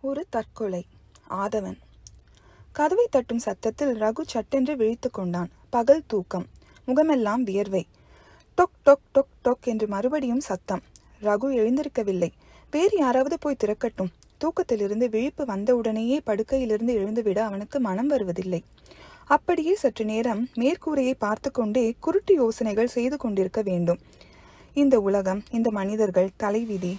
ஒரு தற்கொலை ஆதவன் கதவை தட்டும் சத்தத்தில் ரகு சட்டென்று விழித்துக் கொண்டான் பகல் தூக்கம் முகமெல்லாம் வியர்வை டொக் டொக் டொக் டொக் என்று மறுபடியும் சத்தம் ரகு எழுந்திருக்கவில்லை வேறு யாராவது போய் திறக்கட்டும் தூக்கத்திலிருந்து விழிப்பு வந்தவுடனேயே படுக்கையிலிருந்து எழுந்துவிட அவனுக்கு மனம் வருவதில்லை அப்படியே சற்று நேரம் மேற்கூரையை பார்த்து கொண்டே குருட்டு யோசனைகள் செய்து கொண்டிருக்க வேண்டும் இந்த உலகம் இந்த மனிதர்கள் தலைவிதி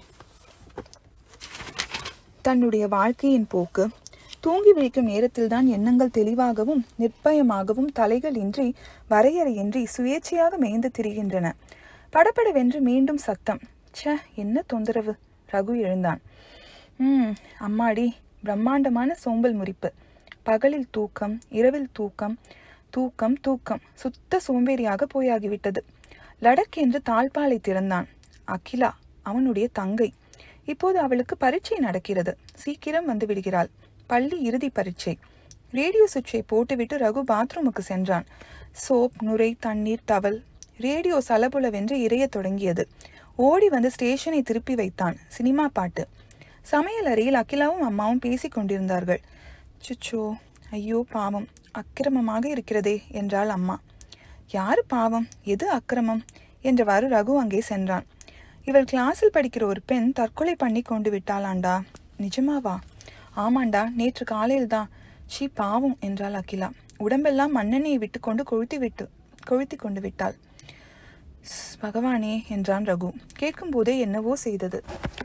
தன்னுடைய வாழ்க்கையின் போக்கு தூங்கி விழிக்கும் நேரத்தில்தான் எண்ணங்கள் தெளிவாகவும் நிர்பயமாகவும் தலைகள் இன்றி வரையறையின்றி சுயேட்சையாக மேய்ந்து திரிகின்றன படபடவென்று மீண்டும் சத்தம் ச்ச என்ன தொந்தரவு ரகு எழுந்தான் ம் அம்மாடி பிரம்மாண்டமான சோம்பல் முறிப்பு பகலில் தூக்கம் இரவில் தூக்கம் தூக்கம் தூக்கம் சுத்த சோம்பேறியாக போயாகிவிட்டது லடக் என்று தாழ்பாலை திறந்தான் அகிலா அவனுடைய தங்கை இப்போது அவளுக்கு பரீட்சை நடக்கிறது சீக்கிரம் வந்து விடுகிறாள் பள்ளி இறுதி பரீட்சை ரேடியோ சுவிட்சை போட்டுவிட்டு ரகு பாத்ரூமுக்கு சென்றான் சோப் நுரை தண்ணீர் டவல் ரேடியோ சலபுலவென்று இறையத் தொடங்கியது ஓடி வந்து ஸ்டேஷனை திருப்பி வைத்தான் சினிமா பாட்டு சமையல் அறையில் அகிலாவும் அம்மாவும் பேசிக் கொண்டிருந்தார்கள் சுச்சோ ஐயோ பாவம் அக்கிரமமாக இருக்கிறதே என்றாள் அம்மா யாரு பாவம் எது அக்கிரமம் என்றவாறு ரகு அங்கே சென்றான் இவள் கிளாஸில் படிக்கிற ஒரு பெண் தற்கொலை பண்ணி கொண்டு விட்டாளாண்டா நிஜமாவா ஆமாண்டா நேற்று காலையில் தான் ஷீ பாவம் என்றாள் அகிலா உடம்பெல்லாம் மண்ணெண்ணெயை விட்டுக்கொண்டு கொழுத்தி விட்டு கொழுத்தி கொண்டு விட்டாள் "ஸ், பகவானே என்றான் ரகு கேட்கும் போதே என்னவோ செய்தது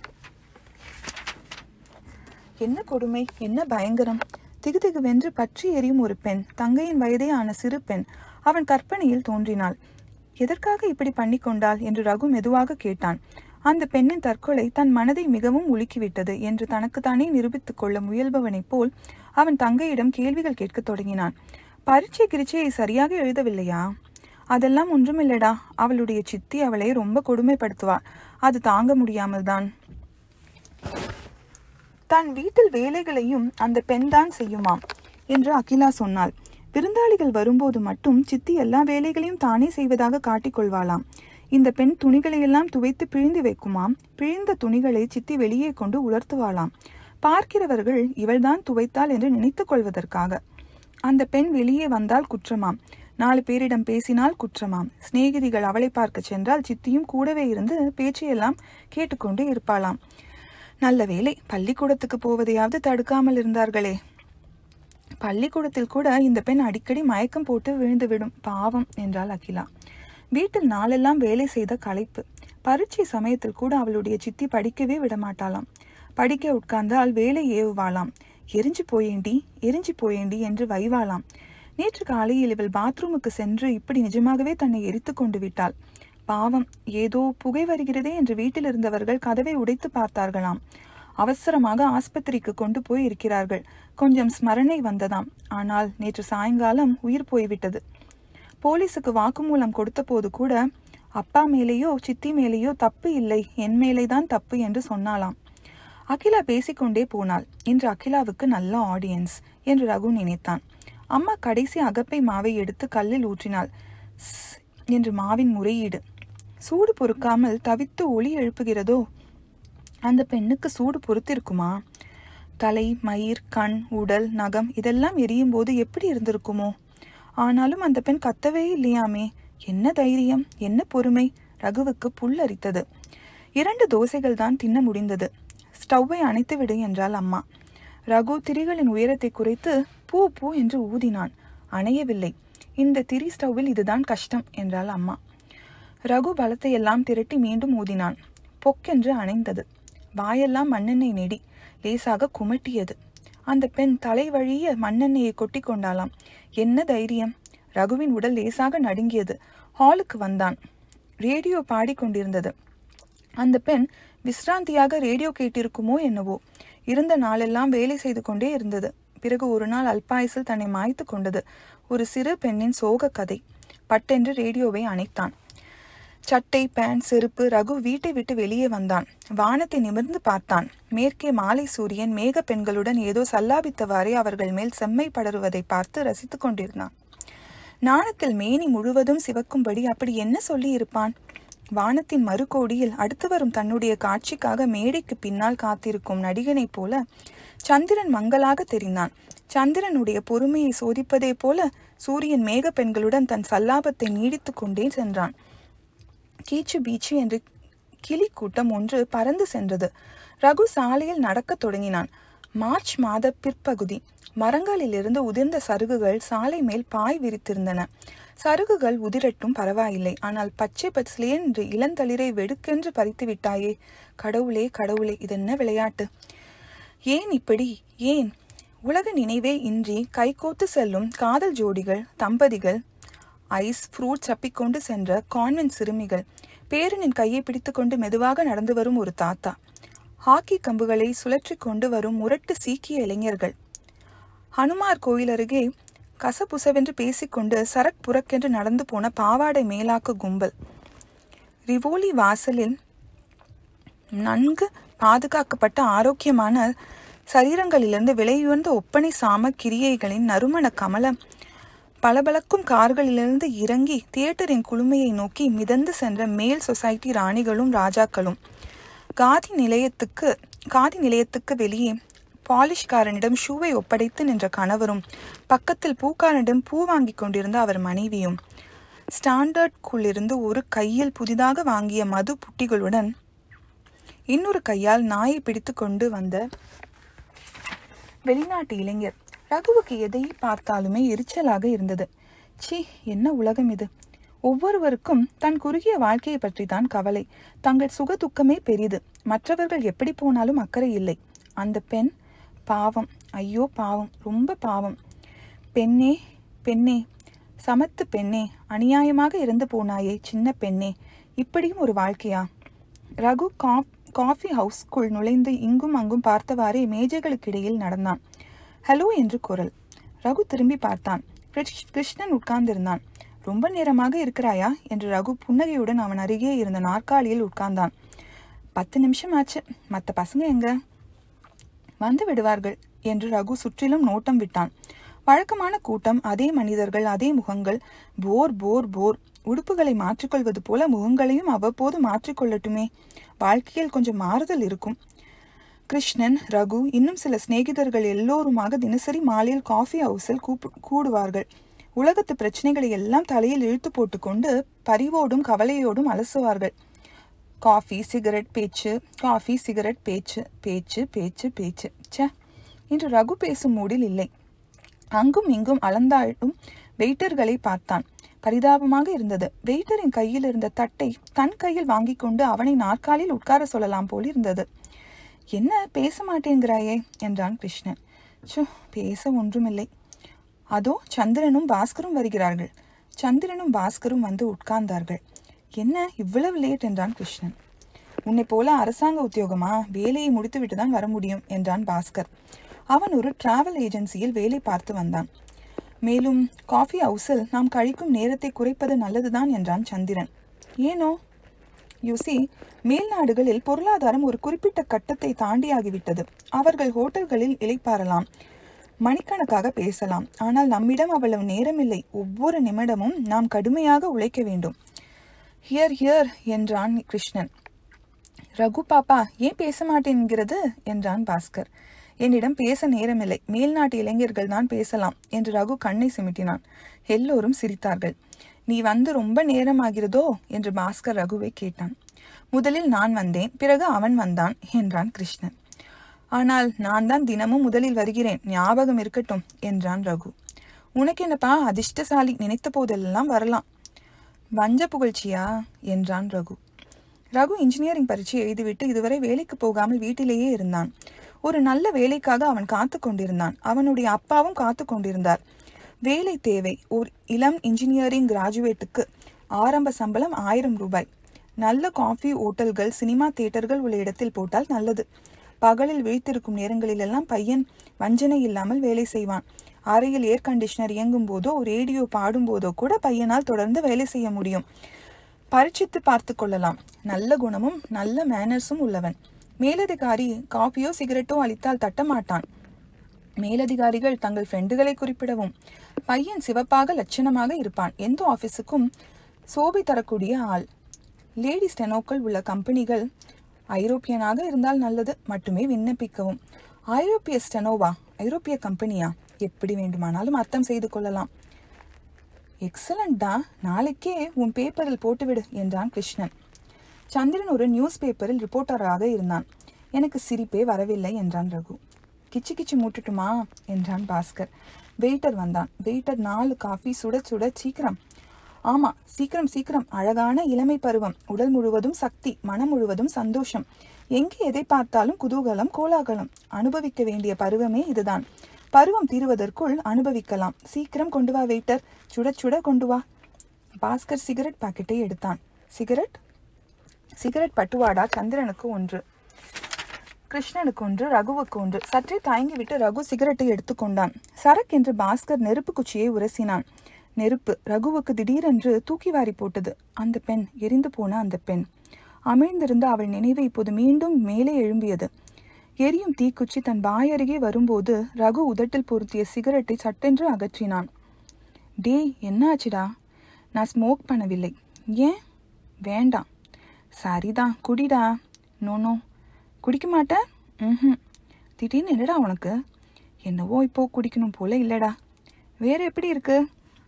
என்ன கொடுமை என்ன பயங்கரம் திகுதிகுவென்று பற்றி எரியும் ஒரு பெண் தங்கையின் வயதே ஆன சிறு பெண் அவன் கற்பனையில் தோன்றினாள் எதற்காக இப்படி பண்ணி கொண்டாள் என்று ரகு மெதுவாக கேட்டான் அந்த பெண்ணின் தற்கொலை தன் மனதை மிகவும் உலுக்கிவிட்டது என்று தனக்குத்தானே நிரூபித்துக் கொள்ள முயல்பவனைப் போல் அவன் தங்கையிடம் கேள்விகள் கேட்கத் தொடங்கினான் பரீட்சை கிரிச்சையை சரியாக எழுதவில்லையா அதெல்லாம் ஒன்றுமில்லடா அவளுடைய சித்தி அவளை ரொம்ப கொடுமைப்படுத்துவா அது தாங்க முடியாமல் தான் தன் வீட்டில் வேலைகளையும் அந்த பெண்தான் செய்யுமாம் என்று அகிலா சொன்னாள் விருந்தாளிகள் வரும்போது மட்டும் சித்தி எல்லா வேலைகளையும் தானே செய்வதாக காட்டிக்கொள்வாளாம் இந்த பெண் துணிகளையெல்லாம் துவைத்து பிழிந்து வைக்குமாம் பிழிந்த துணிகளை சித்தி வெளியே கொண்டு உலர்த்துவாளாம் பார்க்கிறவர்கள் இவள்தான் துவைத்தாள் என்று நினைத்துக் கொள்வதற்காக அந்த பெண் வெளியே வந்தால் குற்றமாம் நாலு பேரிடம் பேசினால் குற்றமாம் சிநேகிதிகள் அவளை பார்க்க சென்றால் சித்தியும் கூடவே இருந்து பேச்சையெல்லாம் கேட்டுக்கொண்டு இருப்பாளாம் நல்ல வேளை பள்ளிக்கூடத்துக்கு போவதையாவது தடுக்காமல் இருந்தார்களே பள்ளிக்கூடத்தில் கூட இந்த பெண் அடிக்கடி மயக்கம் போட்டு விழுந்துவிடும் பாவம் என்றாள் அகிலா வீட்டில் நாளெல்லாம் வேலை செய்த களைப்பு பரீட்சை சமயத்தில் கூட அவளுடைய சித்தி படிக்கவே விடமாட்டாளாம் படிக்க உட்கார்ந்தால் வேலை ஏவுவாளாம் எரிஞ்சு போயேண்டி எரிஞ்சு போயேண்டி என்று வைவாளாம் நேற்று காலையில் இவள் பாத்ரூமுக்கு சென்று இப்படி நிஜமாகவே தன்னை எரித்து கொண்டு விட்டாள் பாவம் ஏதோ புகை வருகிறதே என்று வீட்டில் இருந்தவர்கள் கதவை உடைத்து பார்த்தார்களாம் அவசரமாக ஆஸ்பத்திரிக்கு கொண்டு போய் இருக்கிறார்கள் கொஞ்சம் ஸ்மரணை வந்ததாம் ஆனால் நேற்று சாயங்காலம் உயிர் போய்விட்டது போலீசுக்கு வாக்குமூலம் கொடுத்தபோது கூட அப்பா மேலேயோ சித்தி மேலேயோ தப்பு இல்லை என் மேலேதான் தப்பு என்று சொன்னாளாம் அகிலா பேசிக்கொண்டே போனாள் இன்று அகிலாவுக்கு நல்ல ஆடியன்ஸ் என்று ரகு நினைத்தான் அம்மா கடைசி அகப்பை மாவை எடுத்து கல்லில் ஊற்றினாள் "ஸ்" என்று மாவின் முறையீடு சூடு பொறுக்காமல் தவித்து ஒளி எழுப்புகிறதோ அந்த பெண்ணுக்கு சூடு பொறுத்திருக்குமா தலை மயிர் கண் உடல் நகம் இதெல்லாம் எரியும் போது எப்படி இருந்திருக்குமோ ஆனாலும் அந்த பெண் கத்தவே இல்லையாமே என்ன தைரியம் என்ன பொறுமை ரகுவுக்கு புல்லரித்தது இரண்டு தோசைகள் தான் தின்ன முடிந்தது ஸ்டவ்வை அணைத்து விடு என்றாள் அம்மா ரகு திரிகளின் உயரத்தை குறைத்து பூ பூ என்று ஊதினான் அணையவில்லை இந்த திரி ஸ்டவ்வில் இதுதான் கஷ்டம் என்றாள் அம்மா ரகு பலத்தை எல்லாம் திரட்டி மீண்டும் ஊதினான் பொக்கென்று அணைந்தது வாயெல்லாம் மண்ணெண்ணெய் நெடி லேசாக குமட்டியது அந்த பெண் தலை வழிய மண்ணெண்ணெயை கொட்டி கொண்டாளாம் என்ன தைரியம் ரகுவின் உடல் லேசாக நடுங்கியது ஹாலுக்கு வந்தான் ரேடியோ பாடிக்கொண்டிருந்தது அந்த பெண் விசிராந்தியாக ரேடியோ கேட்டிருக்குமோ என்னவோ இருந்த நாளெல்லாம் வேலை செய்து கொண்டே இருந்தது பிறகு ஒரு நாள் அல்பாயுசில் தன்னை மாய்த்து கொண்டது ஒரு சிறு பெண்ணின் சோக கதை பட்டென்று ரேடியோவை அணைத்தான் சட்டை பேண்ட் செருப்பு ரகு வீட்டை விட்டு வெளியே வந்தான் வானத்தை நிமிர்ந்து பார்த்தான் மேற்கே மாலை சூரியன் மேக பெண்களுடன் ஏதோ சல்லாபித்தவாறே அவர்கள் மேல் செம்மை படருவதை பார்த்து ரசித்துக் கொண்டிருந்தான் நாணத்தில் மேனி முழுவதும் சிவக்கும்படி அப்படி என்ன சொல்லி இருப்பான் வானத்தின் மறுகோடியில் அடுத்து வரும் தன்னுடைய காட்சிக்காக மேடைக்கு பின்னால் காத்திருக்கும் நடிகனைப் போல சந்திரன் மங்களாக தெரிந்தான் சந்திரனுடைய பொறுமையை சோதிப்பதே போல சூரியன் மேக பெண்களுடன் தன் சல்லாபத்தை நீடித்துக் கொண்டே சென்றான் கீச்சு பீச்சு என்று கிளி கூட்டம் ஒன்று பறந்து சென்றது ரகு சாலையில் நடக்கத் தொடங்கினான் மார்ச் மாத பிற்பகுதி மரங்களிலிருந்து உதிர்ந்த சருகுகள் சாலை மேல் பாய் விரித்திருந்தன சருகுகள் உதிரட்டும் பரவாயில்லை ஆனால் பச்சை பச்சிலே என்று இளந்தளிரை வெடுக்கென்று பறித்து விட்டாயே கடவுளே கடவுளே இதென்ன விளையாட்டு ஏன் இப்படி ஏன் உலக நினைவே இன்றி கைகோத்து செல்லும் காதல் ஜோடிகள் தம்பதிகள் ஐஸ் ஃப்ரூட் சப்பிக்கொண்டு சென்ற கான்வென்ட் சிறுமிகள் பேரனின் கையை பிடித்துக்கொண்டு மெதுவாக நடந்து வரும் ஒரு தாத்தா ஹாக்கி கம்புகளை சுழற்றி கொண்டு வரும் முரட்டு சீக்கிய இளைஞர்கள் ஹனுமார் கோயில் அருகே கசபுசவென்று பேசிக்கொண்டு சரக் புறக்கென்று நடந்து போன பாவாடை மேலாக்கு கும்பல் ரிவோலி வாசலில் நன்கு பாதுகாக்கப்பட்ட ஆரோக்கியமான சரீரங்களிலிருந்து விலையுயர்ந்த ஒப்பனை சாம கிரியைகளின் நறுமண கமலம் பளபளக்கும் கார்களிலிருந்து இறங்கி தியேட்டரின் குளுமையை நோக்கி மிதந்து சென்ற மேல் சொசைட்டி ராணிகளும் ராஜாக்களும் காதி நிலையத்துக்கு காதி நிலையத்துக்கு வெளியே பாலிஷ்காரனிடம் ஷூவை ஒப்படைத்து நின்ற கணவரும் பக்கத்தில் பூக்காரனிடம் பூ வாங்கி கொண்டிருந்த அவர் மனைவியும் ஸ்டாண்டர்ட்குள்ளிருந்து ஒரு கையில் புதிதாக வாங்கிய மது புட்டிகளுடன் இன்னொரு கையால் நாயை பிடித்து கொண்டு வந்த வெளிநாட்டு இளைஞர் ரகுவுக்கு எதை பார்த்தாலுமே எரிச்சலாக இருந்தது ச்சீ என்ன உலகம் இது ஒவ்வொருவருக்கும் தன் குறுகிய வாழ்க்கையை பற்றி தான் கவலை தங்கள் சுக துக்கமே பெரிது மற்றவர்கள் எப்படி போனாலும் அக்கறை இல்லை அந்த பெண் பாவம் ஐயோ பாவம் ரொம்ப பாவம் பெண்ணே பெண்ணே சமத்து பெண்ணே அநியாயமாக இறந்து போனாயே சின்ன பெண்ணே இப்படியும் ஒரு வாழ்க்கையா ரகு காப் காஃபி ஹவுஸ்க்குள் நுழைந்து இங்கும் அங்கும் பார்த்தவாறே மேஜைகளுக்கிடையில் நடந்தான் ஹலோ என்று குரல் ரகு திரும்பி பார்த்தான் கிருஷ்- கிருஷ்ணன் உட்கார்ந்திருந்தான் ரொம்ப நேரமாக இருக்கிறாயா என்று ரகு புன்னகையுடன் அவன் அருகே இருந்த நாற்காலியில் உட்கார்ந்தான் பத்து நிமிஷம் ஆச்சு மற்ற பசங்க எங்க வந்து விடுவார்கள் என்று ரகு சுற்றிலும் நோட்டம் விட்டான் வழக்கமான கூட்டம் அதே மனிதர்கள் அதே முகங்கள் போர் போர் போர் உடுப்புகளை மாற்றிக்கொள்வது போல முகங்களையும் அவ்வப்போது மாற்றிக்கொள்ளட்டுமே வாழ்க்கையில் கொஞ்சம் மாறுதல் இருக்கும் கிருஷ்ணன் ரகு இன்னும் சில சிநேகிதர்கள் எல்லோருமாக தினசரி மாலையில் காஃபி ஹவுஸில் கூப்பு கூடுவார்கள் உலகத்து பிரச்சனைகளை எல்லாம் தலையில் இழுத்து போட்டுக்கொண்டு பரிவோடும் கவலையோடும் அலசுவார்கள் காஃபி சிகரெட் பேச்சு காஃபி சிகரெட் பேச்சு பேச்சு பேச்சு பேச்சு ச்சே இன்று ரகு பேசும் மூடில் இல்லை அங்கும் இங்கும் அளந்தாடும் வெயிட்டர்களை பார்த்தான் பரிதாபமாக இருந்தது வெயிட்டரின் கையில் இருந்த தட்டை தன் கையில் வாங்கிக் கொண்டு அவனை நாற்காலில் உட்கார சொல்லலாம் போல் இருந்தது என்ன பேச மாட்டேங்கிறாயே என்றான் கிருஷ்ணன் சு பேச ஒன்றுமில்லை அதோ சந்திரனும் பாஸ்கரும் வருகிறார்கள் சந்திரனும் பாஸ்கரும் வந்து உட்கார்ந்தார்கள் என்ன இவ்வளவு லேட் என்றான் கிருஷ்ணன் உன்னை போல அரசாங்க உத்தியோகமா வேலையை முடித்துவிட்டு தான் வர முடியும் என்றான் பாஸ்கர் அவன் ஒரு டிராவல் ஏஜென்சியில் வேலை பார்த்து வந்தான் மேலும் காஃபி ஹவுஸில் நாம் கழிக்கும் நேரத்தை குறைப்பது நல்லதுதான் என்றான் சந்திரன் ஏனோ யூசி மேல்நாடுகளில் பொருளாதாரம் ஒரு குறிப்பிட்ட கட்டத்தை தாண்டியாகிவிட்டது அவர்கள் ஹோட்டல்களில் இளைப்பாறலாம் மணிக்கணக்காக பேசலாம் ஆனால் நம்மிடம் அவ்வளவு நேரமில்லை ஒவ்வொரு நிமிடமும் நாம் கடுமையாக உழைக்க வேண்டும் ஹியர் ஹியர் என்றான் கிருஷ்ணன் ரகு பாப்பா ஏன் பேச மாட்டேன்கிறது என்றான் பாஸ்கர் என்னிடம் பேச நேரமில்லை மேல்நாட்டு இளைஞர்கள் தான் பேசலாம் என்று ரகு கண்ணை சிமிட்டினான் எல்லோரும் சிரித்தார்கள் நீ வந்து ரொம்ப நேரமாகிறதோ என்று பாஸ்கர் ரகுவை கேட்டான் முதலில் நான் வந்தேன் பிறகு அவன் வந்தான் என்றான் கிருஷ்ணன் ஆனால் நான் தான் தினமும் முதலில் வருகிறேன் ஞாபகம் இருக்கட்டும் என்றான் ரகு உனக்கு என்னப்பா அதிர்ஷ்டசாலி நினைத்த போதெல்லாம் வரலாம் வஞ்ச புகழ்ச்சியா என்றான் ரகு ரகு இன்ஜினியரிங் பரீட்சை எழுதிவிட்டு இதுவரை வேலைக்கு போகாமல் வீட்டிலேயே இருந்தான் ஒரு நல்ல வேலைக்காக அவன் காத்து கொண்டிருந்தான் அவனுடைய அப்பாவும் காத்து கொண்டிருந்தார் வேலை தேவை ஒரு இளம் இன்ஜினியரிங் கிராஜுவேட்டுக்கு ஆரம்ப சம்பளம் ஆயிரம் ரூபாய் நல்ல காஃபி ஓட்டல்கள் சினிமா தியேட்டர்கள் உள்ள இடத்தில் போட்டால் நல்லது பகலில் விழித்திருக்கும் நேரங்களிலெல்லாம் பையன் வஞ்சனை இல்லாமல் வேலை செய்வான் அறையில் ஏர் கண்டிஷனர் இயங்கும் போதோ ரேடியோ பாடும் போதோ கூட பையனால் தொடர்ந்து வேலை செய்ய முடியும் பரீட்சித்து பார்த்து கொள்ளலாம் நல்ல குணமும் நல்ல மேனர்ஸும் உள்ளவன் மேலதிகாரி காஃபியோ சிகரெட்டோ அளித்தால் தட்டமாட்டான் மேலதிகாரிகள் தங்கள் ஃப்ரெண்டுகளை குறிப்பிடவும் பையன் சிவப்பாக லட்சணமாக இருப்பான் எந்த ஆபீஸுக்கும் சோபை தரக்கூடிய ஆள் லேடி ஸ்டெனோக்கள் உள்ள கம்பெனிகள் ஐரோப்பியனாக இருந்தால் நல்லது மட்டுமே விண்ணப்பிக்கவும் ஐரோப்பிய ஸ்டெனோவா ஐரோப்பிய கம்பெனியா எப்படி வேண்டுமானாலும் அர்த்தம் செய்து கொள்ளலாம் எக்ஸலண்டா நாளைக்கே உன் பேப்பரில் போட்டுவிடு என்றான் கிருஷ்ணன் சந்திரன் ஒரு நியூஸ் பேப்பரில் ரிப்போர்ட்டராக இருந்தான் எனக்கு சிரிப்பே வரவில்லை என்றான் ரகு கிச்சு கிச்சு மூட்டுட்டுமா என்றான் பாஸ்கர் வெயிட்டர் வந்தான் வெயிட்டர் நாலு காஃபி சுட சுட சீக்கிரம் ஆமா சீக்கிரம் சீக்கிரம் அழகான இளமை பருவம் உடல் முழுவதும் சக்தி மனம் முழுவதும் சந்தோஷம் எங்கே எதை பார்த்தாலும் குதூகலம் கோலாகலம் அனுபவிக்க வேண்டிய பருவமே இதுதான் பருவம் தீருவதற்குள் அனுபவிக்கலாம் சீக்கிரம் கொண்டு வா வெயிட்டர் சுட சுட கொண்டு வா பாஸ்கர் சிகரெட் பாக்கெட்டை எடுத்தான் சிகரெட் சிகரெட் பட்டுவாடா சந்திரனுக்கு ஒன்று கிருஷ்ணனுக்கு ஒன்று ரகுவுக்கு ஒன்று சற்றே தயங்கிவிட்டு ரகு சிகரெட்டை எடுத்துக்கொண்டான் சரக் என்று பாஸ்கர் நெருப்பு குச்சியை உரசினான் நெருப்பு ரகுவுக்கு திடீரென்று தூக்கி வாரி போட்டது அந்த பெண் எரிந்து போன அந்த பெண் அமிழ்ந்திருந்த அவள் நினைவு இப்போது மீண்டும் மேலே எழும்பியது எரியும் தீக்குச்சி தன் வாயருகே வரும்போது ரகு உதட்டில் பொருத்திய சிகரெட்டை சட்டென்று அகற்றினான் டேய் என்ன ஆச்சுடா நான் ஸ்மோக் பண்ணவில்லை ஏன் வேண்டாம் சரிதான் குடிடா நோ நோ குடிக்க மாட்டேன் ம் திடீர்னு என்னடா உனக்கு என்னவோ இப்போ குடிக்கணும் போல இல்லடா வேற எப்படி இருக்கு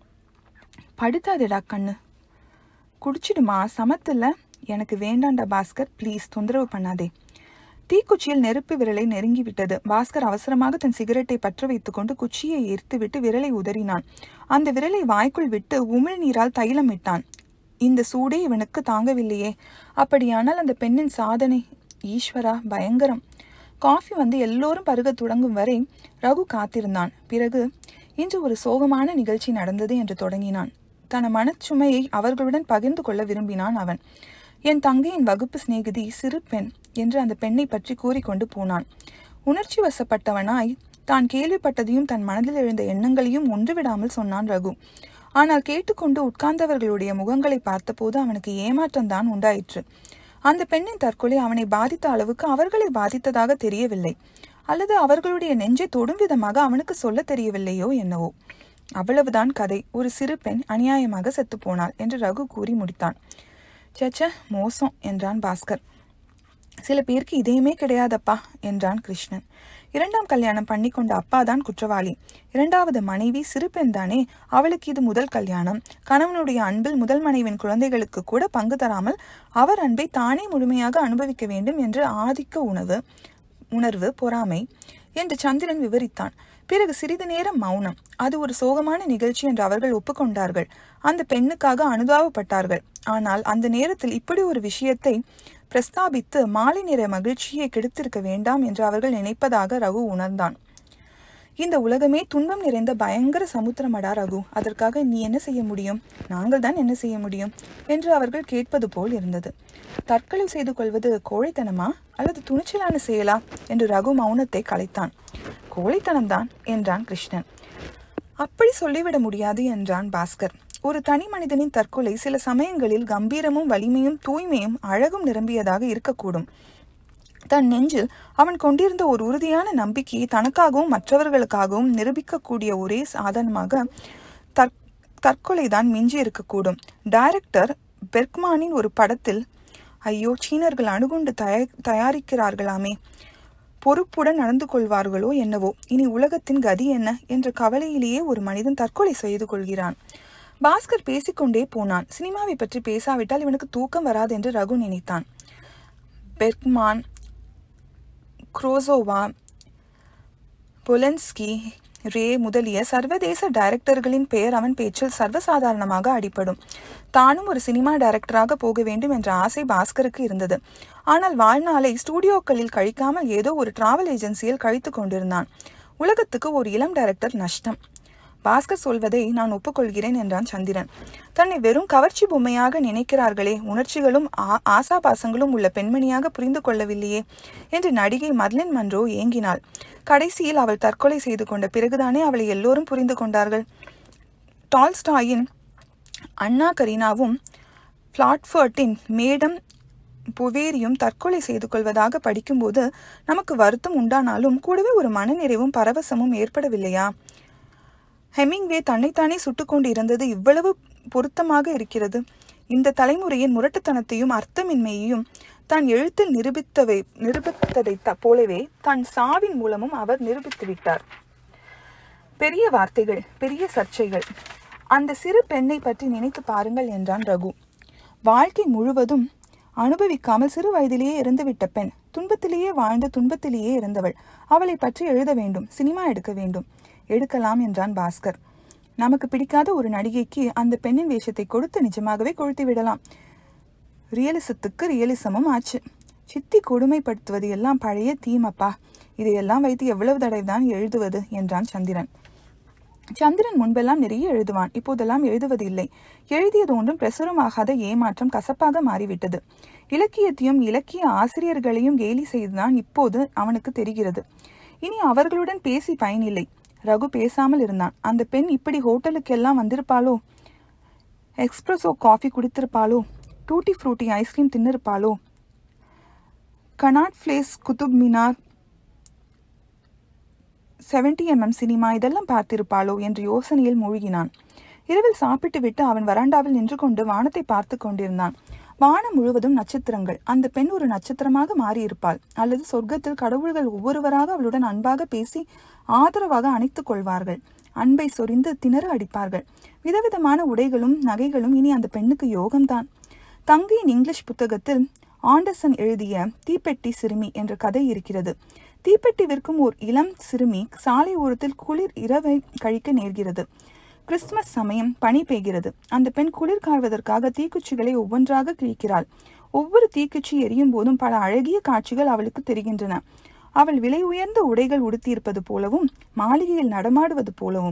படுத்தாதேடா கண்ணு குடிச்சிடுமா சமத்துல எனக்கு வேண்டாண்டா பாஸ்கர் ப்ளீஸ் தொந்தரவு பண்ணாதே தீக்குச்சியில் நெருப்பு விரலை நெருங்கி விட்டது பாஸ்கர் அவசரமாக தன் சிகரெட்டை பற்ற வைத்துக்கொண்டு குச்சியை எரித்துவிட்டு விரலை உதறினான் அந்த விரலை வாய்க்குள் விட்டு உமிழ் நீரால் தைலம் இட்டான் இந்த சூடே இவனுக்கு தாங்கவில்லையே அப்படியானால் அந்த பெண்ணின் சாதனை ஈஸ்வரா பயங்கரம் காஃபி வந்து எல்லோரும் பருகத் தொடங்கும் வரை ரகு காத்திருந்தான் பிறகு இன்று ஒரு சோகமான நிகழ்ச்சி நடந்தது என்று தொடங்கினான் தன மனச்சுமையை அவர்களுடன் பகிர்ந்து கொள்ள விரும்பினான் அவன் என் தங்கையின் வகுப்பு சிநேகிதி சிறு பெண் என்று அந்த பெண்ணை பற்றி கூறிக்கொண்டு போனான் உணர்ச்சி வசப்பட்டவனாய் தான் கேள்விப்பட்டதையும் தன் மனதில் எழுந்த எண்ணங்களையும் ஒன்றுவிடாமல் சொன்னான் ரகு ஆனால் கேட்டுக்கொண்டு உட்கார்ந்தவர்களுடைய முகங்களை பார்த்தபோது அவனுக்கு ஏமாற்றம்தான் உண்டாயிற்று அந்த பெண்ணின் தற்கொலை அவனை பாதித்த அளவுக்கு அவர்களை பாதித்ததாக தெரியவில்லை அல்லது அவர்களுடைய நெஞ்சை தொடும் விதமாக அவனுக்கு சொல்ல தெரியவில்லையோ என்னவோ அவ்வளவுதான் கதை ஒரு சிறு பெண் அநியாயமாக செத்து போனாள் என்று ரகு கூறி முடித்தான் சேச்ச மோசம் என்றான் பாஸ்கர் சில பேருக்கு இதயமே கிடையாதப்பா என்றான் கிருஷ்ணன் இரண்டாம் கல்யாணம் பண்ணி கொண்ட அப்பா தான் குற்றவாளி இரண்டாவது மனைவி சிறு பெண் தானே அவளுக்கு இது முதல் கல்யாணம் கணவனுடைய அன்பில் முதல் மனைவின் குழந்தைகளுக்கு கூட பங்கு தராமல் அவர் அன்பை தானே முழுமையாக அனுபவிக்க வேண்டும் என்று ஆதிக்க உணவு உணர்வு பொறாமை என்று சந்திரன் விவரித்தான் பிறகு சிறிது நேரம் மௌனம் அது ஒரு சோகமான நிகழ்ச்சி என்று அவர்கள் ஒப்புக்கொண்டார்கள் அந்த பெண்ணுக்காக அனுதாபப்பட்டார்கள் ஆனால் அந்த நேரத்தில் இப்படி ஒரு விஷயத்தை பிரஸ்தாபித்து மாலை நேர மகிழ்ச்சியை கெடுத்திருக்க வேண்டாம் என்று அவர்கள் நினைப்பதாக ரகு உணர்ந்தான் இந்த உலகமே துன்பம் நிறைந்த பயங்கர சமுத்திரமடா ரகு அதற்காக நீ என்ன செய்ய முடியும் நாங்கள் தான் என்ன செய்ய முடியும் என்று அவர்கள் கேட்பது போல் இருந்தது தற்கொலை செய்து கொள்வது கோழைத்தனமா அல்லது துணிச்சலான செயலா என்று ரகு மௌனத்தை கலைத்தான் கோழைத்தனம்தான் என்றான் கிருஷ்ணன் அப்படி சொல்லிவிட முடியாது என்றான் பாஸ்கர் ஒரு தனி மனிதனின் தற்கொலை சில சமயங்களில் கம்பீரமும் வலிமையும் தூய்மையும் அழகும் நிரம்பியதாக இருக்கக்கூடும் தன் நெஞ்சில் அவன் கொண்டிருந்த ஒரு உறுதியான நம்பிக்கையை தனக்காகவும் மற்றவர்களுக்காகவும் நிரூபிக்கக்கூடிய ஒரே சாதனமாக தற் தற்கொலைதான் மிஞ்சி இருக்கக்கூடும் டைரக்டர் பெர்க்மானின் ஒரு படத்தில் ஐயோ சீனர்கள் அணுகுண்டு தயா தயாரிக்கிறார்களாமே பொறுப்புடன் நடந்து கொள்வார்களோ என்னவோ இனி உலகத்தின் கதி என்ன என்ற கவலையிலேயே ஒரு மனிதன் தற்கொலை செய்து கொள்கிறான் பாஸ்கர் பேசிக்கொண்டே போனான் சினிமாவை பற்றி பேசாவிட்டால் இவனுக்கு தூக்கம் வராது என்று ரகு நினைத்தான் பெர்க்மான் குரோசோவா பொலன்ஸ்கி ரே முதலிய சர்வதேச டைரக்டர்களின் பெயர் அவன் பேச்சில் சர்வசாதாரணமாக அடிபடும் தானும் ஒரு சினிமா டைரக்டராக போக வேண்டும் என்ற ஆசை பாஸ்கருக்கு இருந்தது ஆனால் வாழ்நாளை ஸ்டூடியோக்களில் கழிக்காமல் ஏதோ ஒரு டிராவல் ஏஜென்சியில் கழித்து கொண்டிருந்தான் உலகத்துக்கு ஒரு இளம் டைரக்டர் நஷ்டம் பாஸ்கர் சொல்வதை நான் ஒப்புக்கொள்கிறேன் என்றான் சந்திரன் தன்னை வெறும் கவர்ச்சி பொம்மையாக நினைக்கிறார்களே உணர்ச்சிகளும் ஆ- ஆசாபாசங்களும் உள்ள பெண்மணியாக புரிந்து கொள்ளவில்லையே என்று நடிகை மர்லின் மன்றோ ஏங்கினாள் கடைசியில் அவள் தற்கொலை செய்து கொண்ட பிறகுதானே அவளை எல்லோரும் புரிந்து கொண்டார்கள் டால்ஸ்டாயின் அண்ணா கரீனாவும் பிளாட்ஃபர்ட்டின் மேடம் புவேரியும் தற்கொலை செய்து கொள்வதாக படிக்கும்போது நமக்கு வருத்தம் உண்டானாலும் கூடவே ஒரு மனநிறைவும் பரவசமும் ஏற்படவில்லையா ஹெமிங்வே தன்னைத்தானே சுட்டுக்கொண்டு இருந்தது இவ்வளவு பொருத்தமாக இருக்கிறது இந்த தலைமுறையின் முரட்டுத்தனத்தையும் அர்த்தமின்மையையும் தான் எழுத்தில் நிரூபித்தவை நிரூபித்ததை போலவே தன் சாவின் மூலமும் அவர் நிரூபித்து விட்டார் பெரிய வார்த்தைகள் பெரிய சர்ச்சைகள் அந்த சிறு பெண்ணை பற்றி நினைத்து பாருங்கள் என்றான் ரகு வாழ்க்கை முழுவதும் அனுபவிக்காமல் சிறு வயதிலேயே இறந்துவிட்ட பெண் துன்பத்திலேயே வாழ்ந்த துன்பத்திலேயே இருந்தவள் அவளை பற்றி எழுத வேண்டும் சினிமா எடுக்க வேண்டும் எடுக்கலாம் என்றான் பாஸ்கர் நமக்கு பிடிக்காத ஒரு நடிகைக்கு அந்த பெண்ணின் வேஷத்தை கொடுத்து நிஜமாகவே கொளுத்தி விடலாம் ரியலிசத்துக்கு ரியலிசமும் ஆச்சு சித்தி கொடுமைப்படுத்துவது எல்லாம் பழைய தீமப்பா இதையெல்லாம் வைத்து எவ்வளவு தடவை தான் எழுதுவது என்றான் சந்திரன் சந்திரன் முன்பெல்லாம் நிறைய எழுதுவான் இப்போதெல்லாம் எழுதுவது இல்லை எழுதியது ஒன்றும் பிரசுரமாகாத ஏமாற்றம் கசப்பாக மாறிவிட்டது இலக்கியத்தையும் இலக்கிய ஆசிரியர்களையும் கேலி செய்துதான் இப்போது அவனுக்கு தெரிகிறது இனி அவர்களுடன் பேசி பயனில்லை ரகு பேசாமல் இருந்தான் அந்த பெண் இப்படி ஹோட்டலுக்கெல்லாம் வந்திருப்பாளோ எக்ஸ்பிரஸோ காஃபி குடித்திருப்பாளோ டூட்டி ஃப்ரூட்டி ஐஸ்கிரீம் தின்னிருப்பாளோ Connaught Place Qutub Minar seventy MM cinema இதெல்லாம் பார்த்திருப்பாளோ என்று யோசனையில் மூழ்கினான் இரவில் சாப்பிட்டு விட்டு அவன் வராண்டாவில் நின்று கொண்டு வானத்தை பார்த்து கொண்டிருந்தான் வானம் முழுவதும் நட்சத்திரங்கள் அந்த பெண் ஒரு நட்சத்திரமாக மாறியிருப்பாள் அல்லது சொர்க்கத்தில் கடவுள்கள் ஒவ்வொருவராக அவளுடன் அன்பாக பேசி ஆதரவாக அணைத்துக் கொள்வார்கள் அன்பை சொரிந்து திணற அடிப்பார்கள் விதவிதமான உடைகளும் நகைகளும் இனி அந்த பெண்ணுக்கு யோகம்தான் தங்கையின் இங்கிலீஷ் புத்தகத்தில் ஆண்டர்சன் எழுதிய தீப்பெட்டி சிறுமி என்ற கதை இருக்கிறது தீப்பெட்டி விற்கும் ஓர் இளம் சிறுமி சாலை ஓரத்தில் குளிர் இரவை கழிக்க நேர்கிறது கிறிஸ்துமஸ் சமயம் பனி பெய்கிறது அந்த பெண் குளிர் காய்வதற்காக தீக்குச்சிகளை ஒவ்வொன்றாக கிழிக்கிறாள் ஒவ்வொரு தீக்குச்சி எரியும் போதும் பல அழகிய காட்சிகள் அவளுக்கு தெரிகின்றன அவள் விலை உயர்ந்த உடைகள் உடுத்தியிருப்பது போலவும் மாளிகையில் நடமாடுவது போலவும்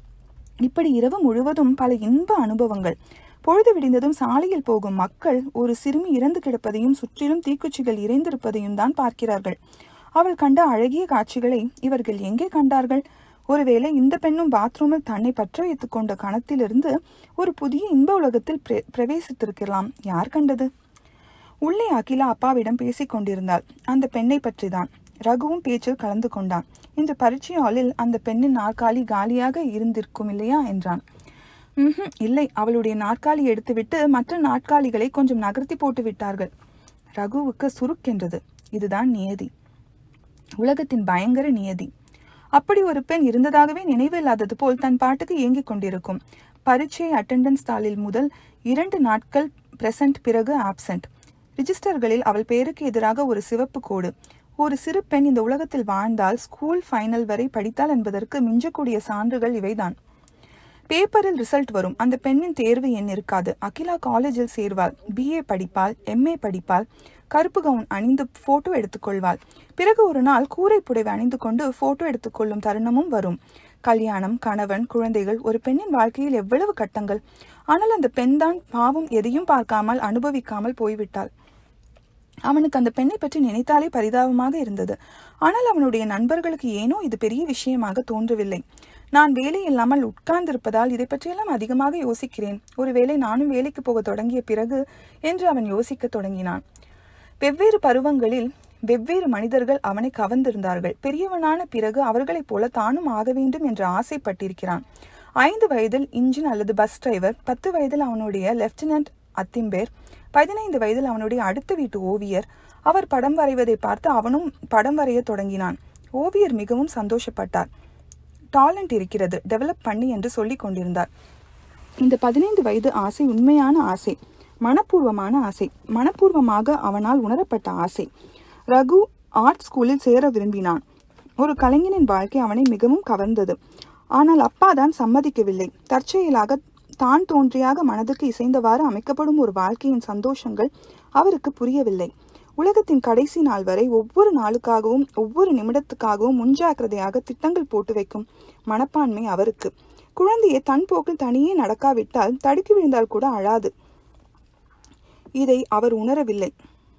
இப்படி இரவு முழுவதும் பல இன்ப அனுபவங்கள் பொழுது விடிந்ததும் சாலையில் போகும் மக்கள் ஒரு சிறுமி இறந்து கிடப்பதையும் சுற்றிலும் தீக்குச்சிகள் இறைந்திருப்பதையும் தான் பார்க்கிறார்கள் அவள் கண்ட அழகிய காட்சிகளை இவர்கள் எங்கே கண்டார்கள் ஒருவேளை இந்த பெண்ணும் பாத்ரூமில் தன்னை பற்ற வைத்துக் கொண்ட கணத்திலிருந்து ஒரு புதிய இன்ப உலகத்தில் பிர பிரவேசித்திருக்கலாம் யார் கண்டது உள்ளே அகிலா அப்பாவிடம் பேசிக் கொண்டிருந்தாள் அந்த பெண்ணை பற்றிதான் ரகுவும் பேச்சில் கலந்து கொண்டான் இன்று பரீட்சை ஹாலில் அந்த பெண்ணின் நாற்காலி காலியாக இருந்திருக்கும் இல்லையா என்றான் ம்ஹும் இல்லை அவளுடைய நாற்காலி எடுத்துவிட்டு மற்ற நாற்காலிகளை கொஞ்சம் நகர்த்தி போட்டு விட்டார்கள் ரகுவுக்கு சுருக்கென்றது இதுதான் நியதி உலகத்தின் பயங்கர நியதி அப்படி ஒரு பெண் இருந்ததாகவே நினைவில்லாதது போல் தன் பாட்டுக்கு இயங்கிக் கொண்டிருக்கும் பரீட்சை அட்டெண்டன்ஸ் தாளில் முதல் இரண்டு நாட்கள் பிரசன்ட் பிறகு ஆப்சென்ட் ரிஜிஸ்டர்களில் அவள் பெயருக்கு எதிராக ஒரு சிவப்பு கோடு ஒரு சிறு பெண் இந்த உலகத்தில் வாழ்ந்தால் ஸ்கூல் ஃபைனல் வரை படித்தாள் என்பதற்கு மிஞ்சக்கூடிய சான்றுகள் இவைதான் பேப்பரில் ரிசல்ட் வரும் அந்த பெண்ணின் தேர்வு எண் இருக்காது அகிலா காலேஜில் சேர்வாள் பிஏ படிப்பாள் எம்ஏ படிப்பாள் கருப்பு கவுன் அணிந்து போட்டோ எடுத்துக்கொள்வாள் பிறகு ஒரு நாள் கூரை புடவை அணிந்து கொண்டு போட்டோ எடுத்துக்கொள்ளும் தருணமும் வரும் கல்யாணம் கணவன் குழந்தைகள் ஒரு பெண்ணின் வாழ்க்கையில் எவ்வளவு கட்டங்கள் ஆனால் அந்த பெண்தான் பாவம் எதையும் பார்க்காமல் அனுபவிக்காமல் போய்விட்டாள் அவனுக்கு அந்த பெண்ணை பற்றி நினைத்தாலே பரிதாபமாக இருந்தது ஆனால் அவனுடைய நண்பர்களுக்கு ஏனோ இது பெரிய விஷயமாக தோன்றவில்லை நான் வேலை இல்லாமல் உட்கார்ந்திருப்பதால் இதை பற்றியெல்லாம் அதிகமாக யோசிக்கிறேன் ஒருவேளை நானும் வேலைக்கு போக தொடங்கிய பிறகு என்று அவன் யோசிக்க தொடங்கினான் வெவ்வேறு பருவங்களில் வெவ்வேறு மனிதர்கள் அவனை கவர்ந்திருந்தார்கள் பெரியவனான பிறகு அவர்களைப் போல தானும் ஆக வேண்டும் என்று ஆசைப்பட்டிருக்கிறான் ஐந்து வயதில் இன்ஜின் அல்லது பஸ் டிரைவர் பத்து வயதில் அவனுடைய லெப்டினன்ட் அத்திம்பேர் பதினைந்து வயதில் அவனுடைய அடுத்த வீட்டு ஓவியர் அவர் படம் வரைவதை பார்த்து அவனும் படம் வரைய தொடங்கினான் ஓவியர் மிகவும் சந்தோஷப்பட்டார் டாலண்ட் இருக்கிறது டெவலப் பண்ணி என்று சொல்லிக் கொண்டிருந்தார் இந்த பதினைந்து வயது ஆசை உண்மையான ஆசை மனப்பூர்வமான ஆசை மனப்பூர்வமாக அவனால் உணரப்பட்ட ஆசை ரகு ஆர்ட் ஸ்கூலில் சேர விரும்பினான் ஒரு கலைஞனின் வாழ்க்கை அவனை மிகவும் கவர்ந்தது ஆனால் அப்பா தான் சம்மதிக்கவில்லை தற்செயலாக தான் தோன்றியாக மனதுக்கு இசைந்தவாறு அமைக்கப்படும் ஒரு வாழ்க்கையின் சந்தோஷங்கள் அவருக்கு புரியவில்லை உலகத்தின் கடைசி நாள் வரை ஒவ்வொரு நாளுக்காகவும் ஒவ்வொரு நிமிடத்துக்காகவும் முன்ஜாக்கிரதையாக திட்டங்கள் போட்டு வைக்கும் மனப்பான்மை அவருக்கு குழந்தையை தன் போக்கில் தனியே நடக்காவிட்டால் தடுக்கி விழுந்தால் கூட அழாது இதை அவர் உணரவில்லை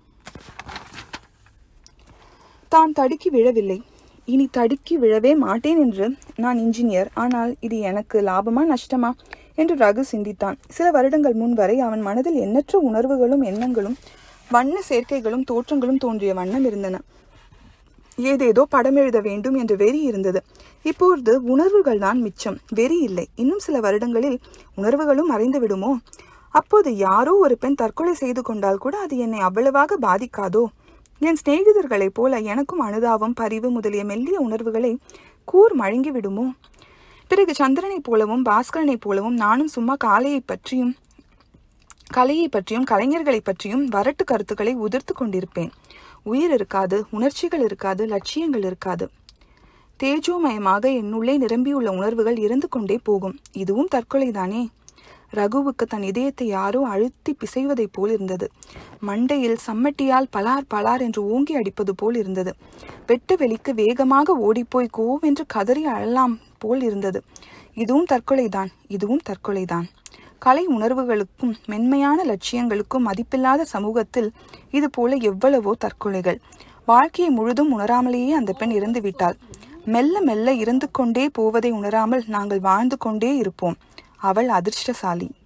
தான் தடுக்கி விழவில்லை இனி தடுக்கி விழவே மாட்டேன் என்று நான் இன்ஜினியர் ஆனால் இது எனக்கு லாபமா நஷ்டமா என்று ரகு சிந்தித்தான் சில வருடங்கள் முன் வரை அவன் மனதில் எண்ணற்ற உணர்வுகளும் எண்ணங்களும் வண்ண சேர்க்கைகளும் தோற்றங்களும் தோன்றிய வண்ணம் இருந்தன ஏதேதோ படம் எழுத வேண்டும் என்று வெறி இருந்தது இப்பொழுது உணர்வுகள் தான் மிச்சம் வெறி இல்லை இன்னும் சில வருடங்களில் உணர்வுகளும் மறைந்து விடுமோ அப்போது யாரோ ஒரு பெண் தற்கொலை செய்து கொண்டால் கூட அது என்னை அவ்வளவாக பாதிக்காதோ என் சிநேகிதர்களைப் போல எனக்கும் அனுதாபம் பரிவு முதலிய மெல்லிய உணர்வுகளை கூர் மழுங்கி விடுமோ பிறகு சந்திரனைப் போலவும் பாஸ்கரனைப் போலவும் நானும் சும்மா காலையை பற்றியும் கலையை பற்றியும் கலைஞர்களை பற்றியும் வரட்டு கருத்துக்களை உதிர்த்து கொண்டிருப்பேன் உயிர் இருக்காது உணர்ச்சிகள் இருக்காது லட்சியங்கள் இருக்காது தேஜோமயமாக என்னுள்ளே நிரம்பியுள்ள உணர்வுகள் இறந்து கொண்டே போகும் இதுவும் தற்கொலைதானே ரகுவுக்கு தன் இதயத்தை யாரோ அழுத்தி பிசைவதைப் போல் இருந்தது மண்டையில் சம்மட்டியால் பலார் பலார் என்று ஓங்கி அடிப்பது போல் இருந்தது வெட்ட வெளிக்கு வேகமாக ஓடிப்போய் கோவென்று கதறி அழலாம் போல் இருந்தது இதுவும் தற்கொலைதான் இதுவும் தற்கொலைதான் கலை உணர்வுகளுக்கும் மென்மையான லட்சியங்களுக்கும் மதிப்பில்லாத சமூகத்தில் இது போல எவ்வளவோ தற்கொலைகள் வாழ்க்கையை முழுதும் உணராமலேயே அந்த பெண் இறந்து விட்டாள் மெல்ல மெல்ல இறந்து கொண்டே போவதை உணராமல் நாங்கள் வாழ்ந்து கொண்டே இருப்போம் அவள் அதிர்ஷ்டசாலி